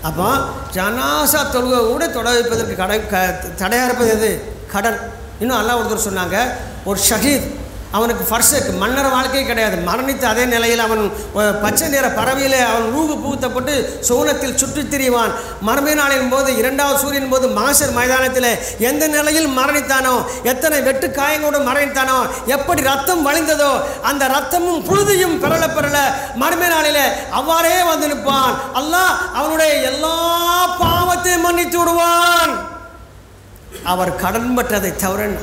அப்போ ஜனாசா தொழுகை கூட தொட வைப்பதற்கு கடை க தடையாக இருப்பது எது கடன் இன்னும் அல்லாஹ் ஒருத்தர் சொன்னாங்க ஒரு ஷஹீத் அவனுக்கு ஃபர்ஸ்ட் மன்னர் வாழ்க்கையே கிடையாது மரணித்த அதே நிலையில் அவன் அஹ், பச்சை நிற பறவையிலே அவன் ரூகு பூத்தப்பட்டு சோனத்தில் சுற்றித் திரிவான் மறுமை நாளின் போது இரண்டாவது சூரியன் போது மாசர் மைதானத்தில் எந்த நிலையில் மரணித்தானோ எத்தனை வெட்டு காயங்களோடு மரணித்தானோ எப்படி ரத்தம் வழிந்ததோ அந்த ரத்தமும் புழுதியும் பெறல பெறல மறுமை நாளிலே அவ்வாறே வந்து நிற்பான் அல்லாஹ் அவனுடைய எல்லா பாவத்தையும் மன்னித்து விடுவான் அவர் கடன் பற்றதை தவிர என்ன?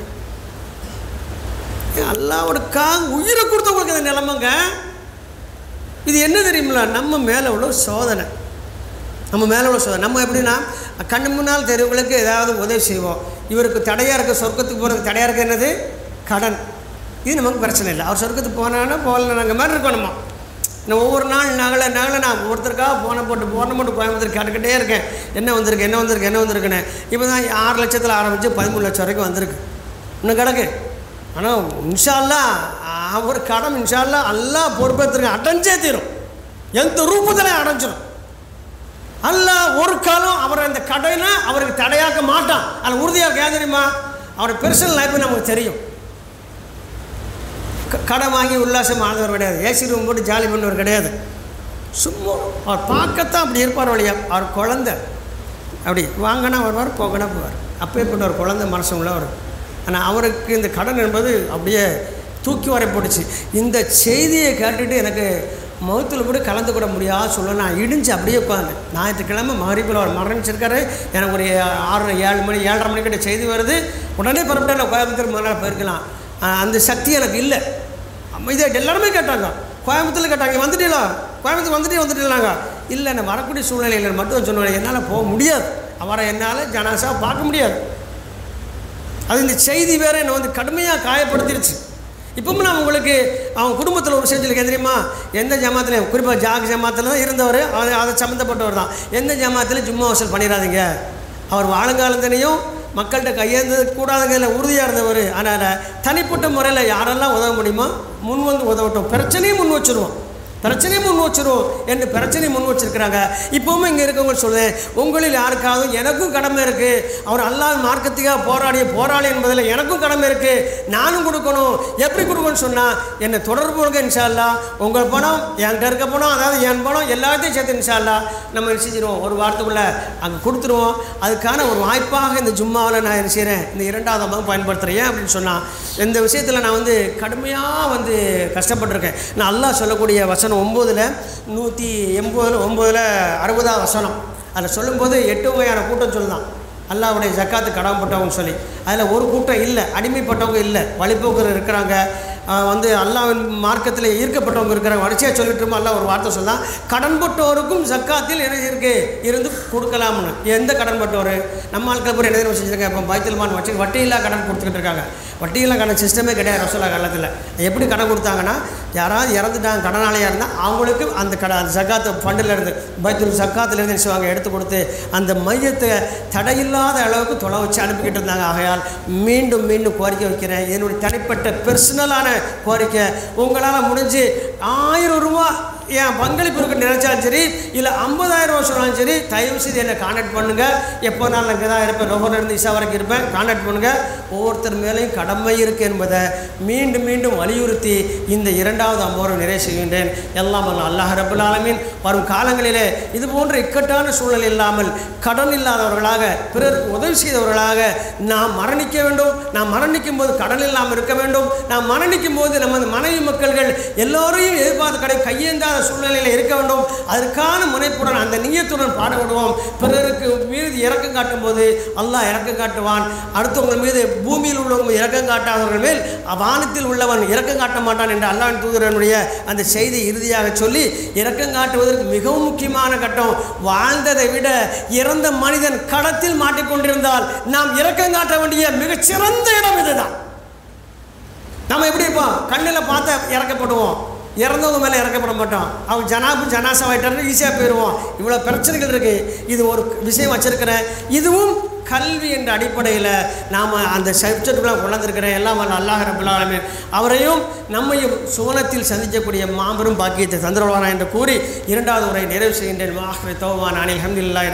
அல்லாவுக்காக உயிரை கொடுத்தவங்களுக்கு அந்த நிலைமைங்க இது என்ன தெரியுமில்ல நம்ம மேலே உள்ள ஒரு சோதனை நம்ம மேலே உள்ள சோதனை நம்ம எப்படின்னா கண்ணு முன்னால் தெருவுகளுக்கு ஏதாவது உதவி செய்வோம் இவருக்கு தடையாக இருக்க சொர்க்கத்துக்கு போகிறதுக்கு தடையாக இருக்க என்னது கடன் இது நமக்கு பிரச்சனை இல்லை அவர் சொர்க்கத்துக்கு போனான்னா போகல நாங்கள் மாதிரி இருக்கோம் நம்ம நான் ஒவ்வொரு நாள் நகலை நகலை நான் ஒருத்தருக்காக போனை போட்டு போனை போட்டு கோயம்புத்தூர் கேட்டுக்கிட்டே இருக்கேன் என்ன வந்திருக்கு என்ன வந்திருக்கு என்ன வந்திருக்குன்னு இப்போ தான் ஆறு லட்சத்தில் ஆரம்பித்து பதிமூணு லட்சம் வரைக்கும் வந்திருக்கு இன்னும் கிடக்கு ஆனால் இன்ஷால்லா அவர் கடன் இன்ஷால்லா எல்லாம் பொறுப்பேற்றுருங்க அடைஞ்சே தீரும் எந்த ரூபத்தில் அடைஞ்சிரும் அல்ல ஒரு காலம் அவர் அந்த கடைனா அவருக்கு தடையாக்க மாட்டான் அதில் உறுதியாக ஏன் தெரியுமா அவர் பெர்சனல் லைஃப் நமக்கு தெரியும் க- கடன் வாங்கி உல்லாசம் ஆனவர் கிடையாது ஏசி ரூம் போட்டு ஜாலி பண்ணவர் கிடையாது சும்மா அவர் பார்க்கத்தான் அப்படி இருப்பார் வழியா அவர் குழந்தை அப்படி வாங்கினா வருவார் போகனா போவார் அப்பேற்பட்ட ஒரு குழந்தை மனசு உள்ளவர் ஆனால் அவருக்கு இந்த கடன் என்பது அப்படியே தூக்கி வரை போட்டுச்சு இந்த செய்தியை கேட்டுட்டு எனக்கு மௌத்தில் கூட கலந்து கூட முடியாது சொல்ல நான் இடிஞ்சு அப்படியே உட்காந்தேன் ஞாயிற்றுக்கிழமை மகரிப்பில் அவர் மரணிச்சிருக்காரு எனக்கு ஒரு ஆறு ஏழு மணி ஏழரை மணிக்கிட்ட செய்தி வருது உடனே புறப்பட்டு நான் கோயம்புத்தூர் முதல்ல போயிருக்கலாம் ஆஹ் அந்த சக்தி எனக்கு இல்லை இதை எல்லாருமே கேட்டாங்க கோயம்புத்தூர்ல கேட்டாங்க வந்துட்டீங்களா கோயம்புத்தூர் வந்துட்டே வந்துட்டீங்களாங்க இல்லை நான் வரக்கூடிய சூழ்நிலையில் மட்டும் சொன்னேன் என்னால் போக முடியாது அவரை என்னால் ஜனாசா பார்க்க முடியாது அது இந்த செய்தி வேற என்னை வந்து கடுமையாக காயப்படுத்திருச்சு இப்பவும் நான் உங்களுக்கு அவன் குடும்பத்தில் ஒரு விஷயம் சொல்லி தெரியுமா எந்த ஜமாத்துலையும் குறிப்பாக ஜாக் ஜமாத்தில் தான் இருந்தவர் அது அதை சம்மந்தப்பட்டவர் தான் எந்த ஜமாத்திலையும் ஜும்மா வசூல் பண்ணிடாதீங்க அவர் வாழுங்காலத்தினையும் மக்கள்கிட்ட கையேந்தது கூடாதுங்கிறதுல உறுதியாக இருந்தவர் அதனால் தனிப்பட்ட முறையில் யாரெல்லாம் உதவ முடியுமோ முன் வந்து உதவட்டும் பிரச்சனையும் முன் வச்சுருவோம் பிரச்சனையை முன் வச்சிரும் என்று பிரச்சனையை முன் வச்சிருக்கிறாங்க இப்போவும் இங்கே இருக்கவங்க சொல்லுவேன் உங்களில் யாருக்காவது எனக்கும் கடமை இருக்குது அவர் அல்லாஹ் மார்க்கத்துக்காக போராடிய போராளி என்பதில் எனக்கும் கடமை இருக்குது நானும் கொடுக்கணும் எப்படி கொடுக்கணும்னு சொன்னால் என்னை தொடர்பு கொடுங்க இன்ஷா அல்லாஹ் உங்கள் பணம் என்கிட்ட இருக்க பணம் அதாவது என் பணம் எல்லாத்தையும் சேர்த்து இன்ஷா அல்லாஹ் நம்ம என்ன செஞ்சிருவோம் ஒரு வாரத்துக்குள்ளே அங்கே கொடுத்துருவோம் அதுக்கான ஒரு வாய்ப்பாக இந்த ஜும்மாவில் நான் என்ன செய்கிறேன் இந்த இரண்டாவது அம்மாவும் பயன்படுத்துகிறேன் ஏன் அப்படின்னு சொன்னால் இந்த விஷயத்தில் நான் வந்து கடுமையாக வந்து கஷ்டப்பட்டிருக்கேன் நான் அல்லாஹ் சொல்லக்கூடிய வசனம் ஒம்போதில் நூற்றி எண்பதில் ஒம்போதில் அறுபதாம் வசனம் அதில் சொல்லும்போது எட்டு வகையான கூட்டம் சொல்லலாம் அல்லாஹ்வுடைய ஜக்காத்து கடமைப்பட்டவங்க சொல்லி அதில் ஒரு கூட்டம் இல்லை அடிமைப்பட்டவங்க இல்லை வழிபோக்கர் இருக்கிறாங்க ஆஹ் வந்து அல்லாவின் மார்க்கத்தில் ஈர்க்கப்பட்டவங்க இருக்கிறாங்க வரிசையாக சொல்லிட்டு இருக்கோம் அல்லாஹ் ஒரு வார்த்தை சொல்லலாம் கடன்பட்டோருக்கும் ஜக்காத்தில் என்ன இருக்கு இருந்து கொடுக்கலாம்னு எந்த கடன்பட்டவர் நம்ம ஆட்கள் பூரா என்ன தெரியுமா செஞ்சுருக்காங்க இப்போ பைத்தல்மான் வச்சு வட்டியில்லா கடன் கொடுத்துக்கிட்டு இருக்காங்க வட்டியில்லா கடன் சிஸ்டமே கிடையாது ரசோலா காலத்தில் எப்படி கடன் கொடுத்தாங்கன்னா யாராவது இறந்துட்டாங்க கடனாளியாக இருந்தால் அவங்களுக்கு அந்த கடன் அந்த ஜக்காத்து ஃபண்டில் இருந்து பைத்துல் ஜக்காத்துலேருந்து என்ன செய்வாங்க எடுத்து கொடுத்து அந்த மையத்தை தடையில்லாத அளவுக்கு தொலை வச்சு அனுப்பிக்கிட்டு இருந்தாங்க ஆகையால் மீண்டும் மீண்டும் கோரிக்கை வைக்கிறேன் என்னுடைய தனிப்பட்ட பெர்சனலான கோரிக்கை உங்களால் முடிஞ்சு ஆயிரம் ரூபா என் பங்களிப்பு இருக்கு நினைச்சாலும் சரி இல்லை ஐம்பதாயிரம் ரூபா சொன்னாலும் சரி தயவு செய்து என்னை கான்டாக்ட் பண்ணுங்கள் எப்போ நான் இங்கே தான் இருப்பேன் நோகர்லேருந்து இசா வரைக்கும் இருப்பேன் கான்டாக்ட் பண்ணுங்கள் ஒவ்வொருத்தர் மேலேயும் கடமை இருக்குது என்பதை மீண்டும் மீண்டும் வலியுறுத்தி இந்த இரண்டாவது அம்பவரை நிறைவு செய்கின்றேன் எல்லாம் வல்ல அல்லாஹ் ரபுல் ஆலமீன் வரும் காலங்களிலே இது போன்ற இக்கட்டான சூழல் இல்லாமல் கடன் இல்லாதவர்களாக பிறருக்கு உதவி செய்தவர்களாக நாம் மரணிக்க வேண்டும் நாம் மரணிக்கும் போது கடன் இல்லாமல் இருக்க வேண்டும் நாம் மரணிக்கும் போது நமது மனைவி மக்கள்கள் எல்லோரையும் எதிர்பார்த்து கடை கையேந்தாத சூழ்நிலையில் இருக்க வேண்டும் அதற்கான முனைப்புடன் அந்த நீயத்துடன் பாடுபடுவோம் பிறருக்கு மீது இறக்கம் காட்டும் போது அல்லாஹ் இறக்கம் காட்டுவான் அடுத்தவங்க மீது பூமியில் உள்ளவங்க இறக்கம் காட்டாதவர்கள் மேல் வானத்தில் உள்ளவன் இறக்கம் காட்ட மாட்டான் என்று அல்லாஹ் தூதரனுடைய அந்த செய்தி இறுதியாக சொல்லி இறக்கம் காட்டுவதற்கு மிகவும் முக்கியமான கட்டம் வாழ்ந்ததை விட இறந்த மனிதன் களத்தில் மாட்டிக்கொண்டிருந்தால் நாம் இறக்கம் காட்ட வேண்டிய மிகச்சிறந்த இடம் இதுதான் நம்ம எப்படி இருப்போம் கண்ணில் பார்த்த இறக்கப்படுவோம் இறந்தவங்க மேலே இறக்கப்பட மாட்டோம் அவங்க ஜனாபு ஜனாசாவாயிட்டாரு ஈஸியாக போயிடுவோம் இவ்வளோ பிரச்சனைகள் இருக்குது இது ஒரு விஷயம் வச்சுருக்கிறேன் இதுவும் கல்வி என்ற அடிப்படையில் நாம் அந்த சப்ஜெக்டுலாம் கொண்டாந்துருக்கிறேன் எல்லாம் வல்ல அல்லாஹ் ரபுல் ஆலமீன் அவரையும் நம்மையும் சுவனத்தில் சந்திக்கக்கூடிய மாபெரும் பாக்கியத்தை தந்துருவானா என்று கூறி இரண்டாவது உரை நிறைவு செய்கின்றேன் வாஹ்ரி தோவான் அனில் அஹமதுல்லாஹி